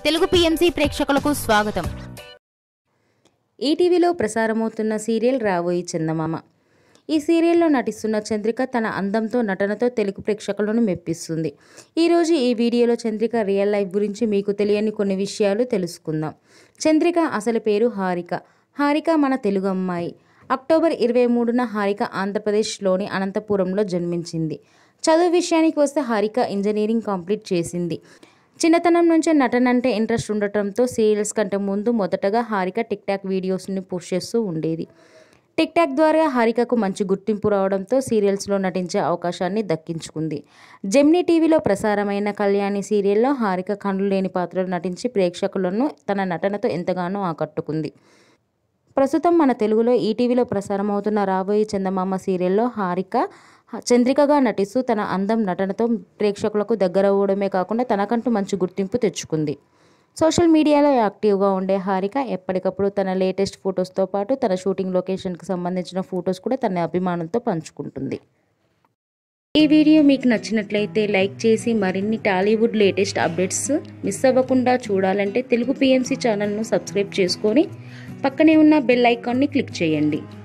Telugu PMC ప్రేక్షకులకు స్వాగతం ఈటీవీలో ప్రసారమవుతున్న సీరియల్ రాబోయి చందమామ ఈ సీరియల్లో నటిస్తున్న చంద్రిక తన అందంతో నటనతో తెలుగు ప్రేక్షకులను మెప్పిస్తుంది ఈరోజు ఈ వీడియోలో చంద్రిక రియల్ లైఫ్ గురించి మీకు తెలియని కొన్ని విషయాలు తెలుసుకుందాం చంద్రిక అసలు పేరు హారిక హారిక మన తెలుగు అమ్మాయి అక్టోబర్ ఇరవై మూడున హారిక ఆంధ్రప్రదేశ్లోని అనంతపురంలో జన్మించింది చదువు విషయానికి వస్తే హారిక ఇంజనీరింగ్ కంప్లీట్ చేసింది చిన్నతనం నుంచే నటన అంటే ఇంట్రెస్ట్ ఉండటంతో సీరియల్స్ కంటే ముందు మొదటగా హారిక టిక్ టాక్ వీడియోస్ని పోస్ట్ చేస్తూ ఉండేది టిక్ టాక్ ద్వారా హారికకు మంచి గుర్తింపు రావడంతో సీరియల్స్లో నటించే అవకాశాన్ని దక్కించుకుంది జెమ్నీ టీవీలో ప్రసారమైన కళ్యాణి సీరియల్లో హారిక కండ్లు లేని పాత్రలో నటించి ప్రేక్షకులను తన నటనతో ఎంతగానో ఆకట్టుకుంది ప్రస్తుతం మన తెలుగులో ఈటీవీలో ప్రసారం అవుతున్న రాబోయే చందమామ సీరియల్లో హారిక చంద్రికగా నటిస్తూ తన అందం నటనతో ప్రేక్షకులకు దగ్గర అవ్వడమే కాకుండా తనకంటూ మంచి గుర్తింపు తెచ్చుకుంది సోషల్ మీడియాలో యాక్టివ్గా ఉండే హారిక ఎప్పటికప్పుడు తన లేటెస్ట్ ఫొటోస్తో పాటు తన షూటింగ్ లొకేషన్కి సంబంధించిన ఫొటోస్ కూడా తన అభిమానంతో పంచుకుంటుంది ఈ వీడియో మీకు నచ్చినట్లయితే లైక్ చేసి మరిన్ని టాలీవుడ్ లేటెస్ట్ అప్డేట్స్ మిస్ అవ్వకుండా చూడాలంటే తెలుగు పిఎంసి ఛానల్ను సబ్స్క్రైబ్ చేసుకొని పక్కనే ఉన్న బెల్ ఐకాన్ని క్లిక్ చేయండి